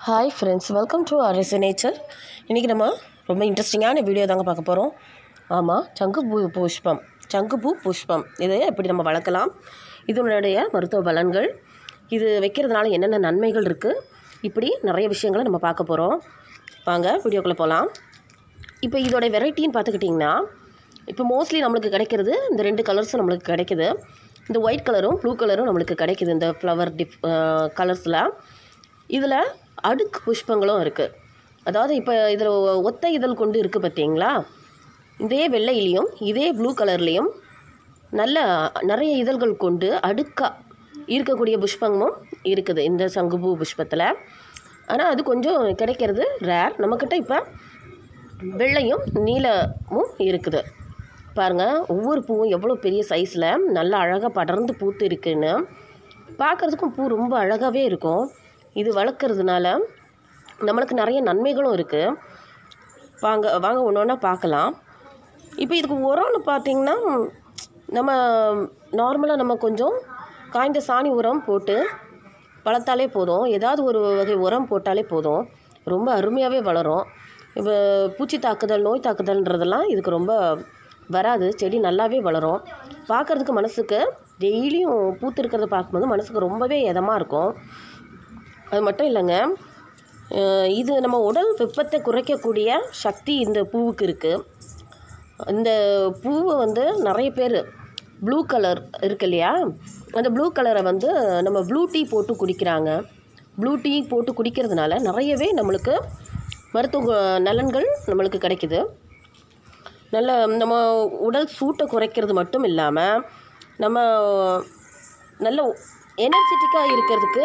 hi friends welcome to Arasu nature இன்றைக்கி நம்ம ரொம்ப இன்ட்ரெஸ்டிங்கான வீடியோ தாங்க பார்க்க போகிறோம் ஆமாம் சங்குப்பூ புஷ்பம் சங்குப்பூ புஷ்பம் இதை எப்படி நம்ம வளர்க்கலாம் இதனுடைய மருத்துவ பலன்கள் இது வைக்கிறதுனால என்னென்ன நன்மைகள் இருக்குது இப்படி நிறைய விஷயங்களை நம்ம பார்க்க போகிறோம் வாங்க வீடியோக்குள்ளே போகலாம் இப்போ இதோட வெரைட்டின்னு பார்த்துக்கிட்டிங்கன்னா இப்போ மோஸ்ட்லி நம்மளுக்கு கிடைக்கிறது இந்த ரெண்டு கலர்ஸும் நம்மளுக்கு கிடைக்குது இந்த ஒயிட் கலரும் ப்ளூ கலரும் நம்மளுக்கு கிடைக்குது இந்த ஃப்ளவர் டிஃப் கலர்ஸில் இதில் அடுக்கு புஷ்பங்களும் இருக்குது அதாவது இப்போ இதில் ஒத்த இதழ் கொண்டு இருக்குது பார்த்தீங்களா இதே வெள்ளையிலையும் இதே ப்ளூ கலர்லேயும் நல்ல நிறைய இதழ்கள் கொண்டு அடுக்காக இருக்கக்கூடிய புஷ்பமும் இருக்குது இந்த சங்குப்பூ புஷ்பத்தில் ஆனால் அது கொஞ்சம் கிடைக்கிறது ரேர் நம்மக்கிட்ட இப்போ வெள்ளையும் நீலமும் இருக்குது பாருங்கள் ஒவ்வொரு பூவும் எவ்வளோ பெரிய சைஸில் நல்லா அழகாக படர்ந்து பூத்து இருக்குன்னு பார்க்குறதுக்கும் பூ ரொம்ப அழகாகவே இருக்கும் இது வளர்க்குறதுனால நம்மளுக்கு நிறைய நன்மைகளும் இருக்குது வாங்க வாங்க ஒன்று ஒன்றா பார்க்கலாம் இப்போ இதுக்கு உரம்னு பார்த்தீங்கன்னா நம்ம நார்மலாக நம்ம கொஞ்சம் காய்ந்த சாணி உரம் போட்டு வளர்த்தாலே போதும் ஏதாவது ஒரு வகை உரம் போட்டாலே போதும் ரொம்ப அருமையாகவே வளரும் இப்போ பூச்சி தாக்குதல் நோய் தாக்குதல்ன்றதெல்லாம் இதுக்கு ரொம்ப வராது செடி நல்லாவே வளரும் பார்க்குறதுக்கு மனசுக்கு டெய்லியும் பூத்து இருக்கிறத பார்க்கும்போது மனசுக்கு ரொம்பவே இதமாக இருக்கும் அது மட்டும் இல்லைங்க அஹ் இது நம்ம உடல் வெப்பத்தை குறைக்கக்கூடிய சக்தி இந்த பூவுக்கு இருக்குது இந்த பூவை வந்து நிறைய பேர் ப்ளூ கலர் இருக்கு இல்லையா அந்த ப்ளூ கலரை வந்து நம்ம ப்ளூ டீ போட்டு குடிக்கிறாங்க ப்ளூ டீ போட்டு குடிக்கிறதுனால நிறையவே நம்மளுக்கு மருத்துவ கு- நலன்கள் நம்மளுக்கு கிடைக்குது நல்ல நம்ம உடல் சூட்டை குறைக்கிறது மட்டும் இல்லாமல் நம்ம நல்ல எனர்ஜெட்டிக்காக இருக்கிறதுக்கு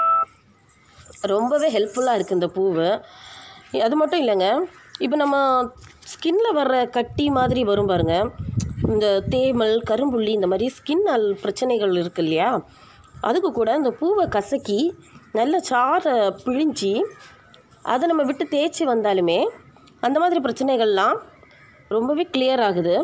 ரொம்பவே ஹெல்ப்ஃபுல்லாக இருக்குது இந்த பூவு அது மட்டும் இல்லைங்க இப்போ நம்ம ஸ்கின்ல வர்ற கட்டி மாதிரி வரும் பாருங்க இந்த தேமல் கரும்புள்ளி இந்த மாதிரி ஸ்கின் அல் பிரச்சனைகள் இருக்கு இல்லையா அதுக்கு கூட இந்த பூவை கசக்கி நல்ல சாறை பிழிஞ்சி அதை நம்ம விட்டு தேய்ச்சி வந்தாலுமே அந்த மாதிரி பிரச்சனைகள்லாம் ரொம்பவே கிளியர் ஆகுது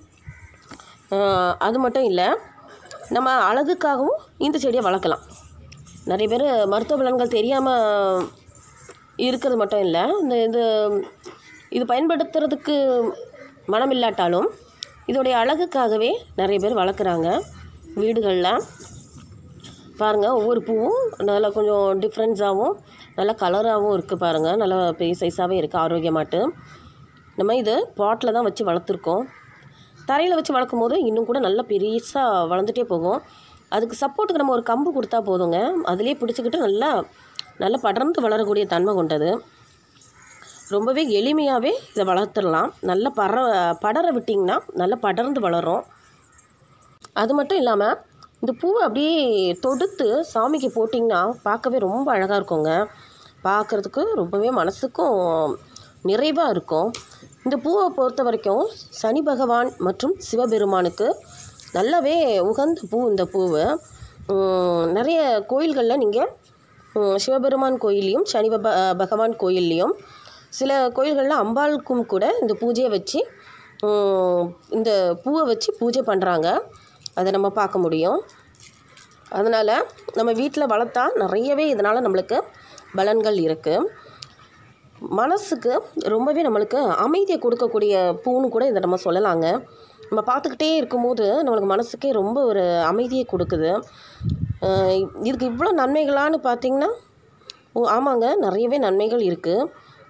ஆஹ் அது மட்டும் இல்லை நம்ம அழகுக்காகவும் இந்த செடியை வளர்க்கலாம் நிறைய பேர் மருத்துவ பலன்கள் தெரியாமல் இருக்கிறது மட்டும் இல்லை இந்த இது இது பயன்படுத்துறதுக்கு மனம் இல்லாட்டாலும் இதோடைய அழகுக்காகவே நிறைய பேர் வளர்க்குறாங்க வீடுகளில் பாருங்கள் ஒவ்வொரு பூவும் நல்லா கொஞ்சம் டிஃப்ரென்ஸாகவும் நல்லா கலராகவும் இருக்குது பாருங்கள் நல்லா பெரிய சைஸாகவே இருக்குது ஆரோக்கியமாட்டு நம்ம இது பாட்டில் தான் வச்சு வளர்த்துருக்கோம் தரையில் வச்சு வளர்க்கும் போது இன்னும் கூட நல்லா பெருசாக வளர்ந்துட்டே போகும் அதுக்கு சப்போர்ட்டுக்கு நம்ம ஒரு கம்பு கொடுத்தா போதுங்க அதுலேயே பிடிச்சிக்கிட்டு நல்லா நல்லா படர்ந்து வளரக்கூடிய தன்மை கொண்டது ரொம்பவே எளிமையாகவே இதை வளர்த்துடலாம் நல்லா பற படர விட்டிங்கன்னா நல்லா படர்ந்து வளரும் அது மட்டும் இல்லாமல் இந்த பூவை அப்படியே தொடுத்து சாமிக்கு போட்டிங்கன்னா பார்க்கவே ரொம்ப அழகாக இருக்குங்க பார்க்குறதுக்கு ரொம்பவே மனசுக்கும் நிறைவாக இருக்கும் இந்த பூவை பொறுத்த வரைக்கும் சனி பகவான் மற்றும் சிவபெருமானுக்கு நல்லாவே உகந்த பூ இந்த பூவு உம், நிறைய கோயில்களில் நீங்கள் சிவபெருமான் கோயில்லையும் சனி பப பகவான் கோயில்லையும் சில கோயில்களில் அம்பாளுக்கும் கூட இந்த பூஜையை வச்சு உம், இந்த பூவை வச்சு பூஜை பண்ணுறாங்க அதை நம்ம பார்க்க முடியும் அதனால் நம்ம வீட்டில் வளர்த்தா நிறையவே இதனால் நம்மளுக்கு பலன்கள் இருக்குது மனசுக்கு ரொம்பவே நம்மளுக்கு அமைதியை கொடுக்கக்கூடிய பூன்னு கூட இதை நம்ம சொல்லலாங்க நம்ம பார்த்துக்கிட்டே இருக்கும்போது நம்மளுக்கு மனசுக்கே ரொம்ப ஒரு அமைதியை கொடுக்குது அஹ் இதுக்கு இவ்வளோ நன்மைகளான்னு பார்த்தீங்கன்னா ஓ ஆமாங்க நிறையவே நன்மைகள் இருக்குது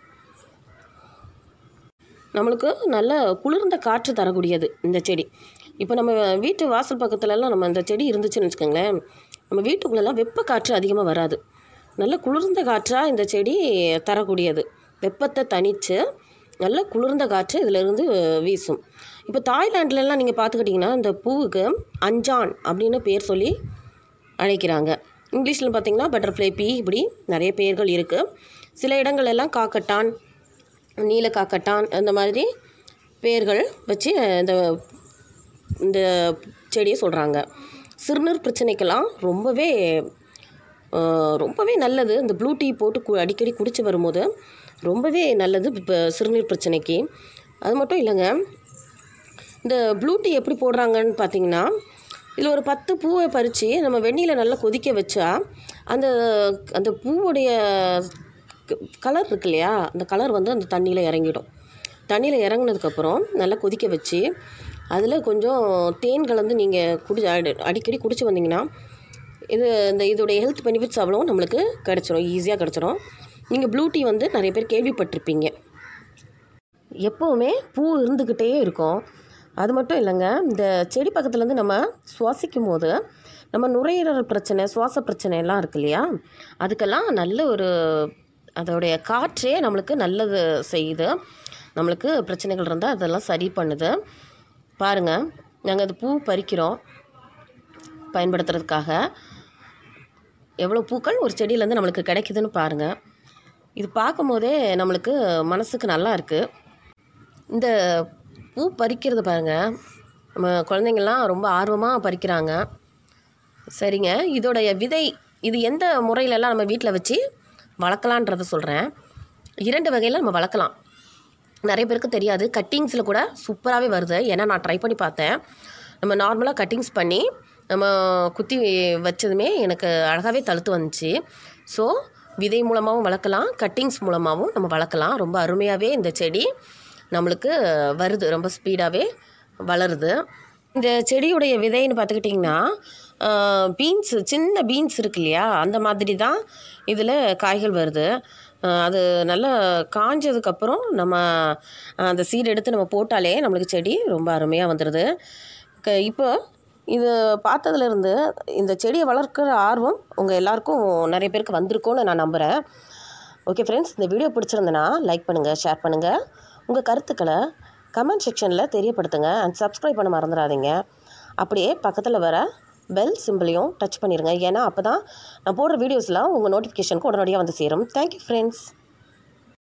நம்மளுக்கு நல்ல குளிர்ந்த காற்று தரக்கூடியது இந்த செடி இப்போ நம்ம வீட்டு வாசல் பக்கத்துலலாம் நம்ம இந்த செடி இருந்துச்சுன்னு வச்சுக்கோங்களேன் நம்ம வீட்டுக்குள்ளெல்லாம் வெப்ப காற்று அதிகமாக வராது நல்ல குளிர்ந்த காற்றாக இந்த செடி தரக்கூடியது வெப்பத்தை தணித்து நல்ல குளிர்ந்த காற்று இதிலிருந்து வீசும் இப்போ தாய்லாண்ட்லலாம் நீங்கள் பார்த்துக்கிட்டிங்கன்னா இந்த பூவுக்கு அஞ்சான் அப்படின்னு பேர் சொல்லி அழைக்கிறாங்க இங்கிலீஷில் பார்த்தீங்கன்னா பட்டர்ஃப்ளை பீ இப்படி நிறைய பெயர்கள் இருக்குது சில இடங்கள் எல்லாம் காக்கட்டான் நீல காக்கட்டான் அந்த மாதிரி பெயர்கள் வச்சு இந்த இந்த செடியை சொல்கிறாங்க சிறுநீர் பிரச்சனைக்கெல்லாம் ரொம்பவே ஆஹ், ரொம்பவே நல்லது இந்த ப்ளூ டீ போட்டு கு அடிக்கடி குடிச்சு வரும்போது ரொம்பவே நல்லது இப்போ சிறுநீர் பிரச்சனைக்கு அது மட்டும் இல்லைங்க இந்த ப்ளூ டீ எப்படி போடுறாங்கன்னு பார்த்தீங்கன்னா இதில் ஒரு பத்து பூவை பறித்து நம்ம வெந்நீரில் நல்லா கொதிக்க வச்சா அந்த அந்த பூவுடைய கலர் இருக்கு இல்லையா அந்த கலர் வந்து அந்த தண்ணியில் இறங்கிடும் தண்ணியில் இறங்குனதுக்கப்புறம் நல்லா கொதிக்க வச்சு அதில் கொஞ்சம் தேன் கலந்து நீங்கள் குடி அடி- அடிக்கடி குடிச்சு வந்தீங்கன்னா இது இந்த இதோடைய ஹெல்த் பெனிஃபிட்ஸ் அவ்வளோ நம்மளுக்கு கிடச்சிரும் ஈஸியாக கிடச்சிரும் நீங்கள் ப்ளூ டீ வந்து நிறைய பேர் கேள்விப்பட்டிருப்பீங்க எப்போவுமே பூ இருந்துக்கிட்டே இருக்கும் அது மட்டும் இல்லைங்க இந்த செடி பக்கத்துலேருந்து நம்ம சுவாசிக்கும் போது நம்ம நுரையீரல் பிரச்சனை சுவாச பிரச்சனை எல்லாம் இருக்கு இல்லையா அதுக்கெல்லாம் நல்ல ஒரு அதோடைய காற்றே நம்மளுக்கு நல்லது செய்யுது நம்மளுக்கு பிரச்சனைகள் இருந்தால் அதெல்லாம் சரி பண்ணுது பாருங்கள் நாங்கள் அது பூ பறிக்கிறோம் பயன்படுத்துறதுக்காக எவ்வளோ பூக்கள் ஒரு செடியிலேருந்து நம்மளுக்கு கிடைக்குதுன்னு பாருங்கள் இது பார்க்கும் போதே நம்மளுக்கு மனசுக்கு நல்லா இருக்குது இந்த பூ பறிக்கிறது பாருங்கள் நம்ம குழந்தைங்கள்லாம் ரொம்ப ஆர்வமாக பறிக்கிறாங்க சரிங்க இதோடைய விதை இது எந்த முறையிலலாம் நம்ம வீட்டில் வச்சு வளர்க்கலான்றத சொல்கிறேன் இரண்டு வகையில் நம்ம வளர்க்கலாம் நிறைய பேருக்கு தெரியாது கட்டிங்ஸில் கூட சூப்பராகவே வருது ஏன்னா நான் ட்ரை பண்ணி பார்த்தேன் நம்ம நார்மலாக கட்டிங்ஸ் பண்ணி நம்ம குத்தி வச்சதுமே எனக்கு அழகாகவே தழுத்து வந்துச்சு ஸோ விதை மூலமாகவும் வளர்க்கலாம் கட்டிங்ஸ் மூலமாகவும் நம்ம வளர்க்கலாம் ரொம்ப அருமையாகவே இந்த செடி நம்மளுக்கு வருது ரொம்ப ஸ்பீடாகவே வளருது இந்த செடியுடைய விதைன்னு பார்த்துக்கிட்டிங்கன்னா பீன்ஸ் சின்ன பீன்ஸ் இருக்கு இல்லையா அந்த மாதிரி தான் இதில் காய்கள் வருது ஆஹ் அது நல்லா காஞ்சதுக்கப்புறம் நம்ம ஆஹ் அந்த சீடு எடுத்து நம்ம போட்டாலே நம்மளுக்கு செடி ரொம்ப அருமையாக வந்துடுது க இப்போ இது பார்த்ததுலேருந்து இந்த செடியை வளர்க்குற ஆர்வம் உங்கள் எல்லாருக்கும் நிறைய பேருக்கு வந்திருக்கும்னு நான் நம்புகிறேன் ஓகே ஃப்ரெண்ட்ஸ் இந்த வீடியோ பிடிச்சிருந்தனா லைக் பண்ணுங்கள் ஷேர் பண்ணுங்கள் உங்கள் கருத்துக்களை கமெண்ட் செக்ஷனில் தெரியப்படுத்துங்க அண்ட் சப்ஸ்கிரைப் பண்ண மறந்துடாதீங்க அப்படியே பக்கத்தில் வர பெல் சிம்பிளையும் டச் பண்ணிடுங்க ஏன்னா அப்போ தான் நான் போடுற வீடியோஸ்லாம் உங்கள் நோட்டிஃபிகேஷனுக்கு உடனடியாக வந்து சேரும் தேங்க்யூ ஃப்ரெண்ட்ஸ்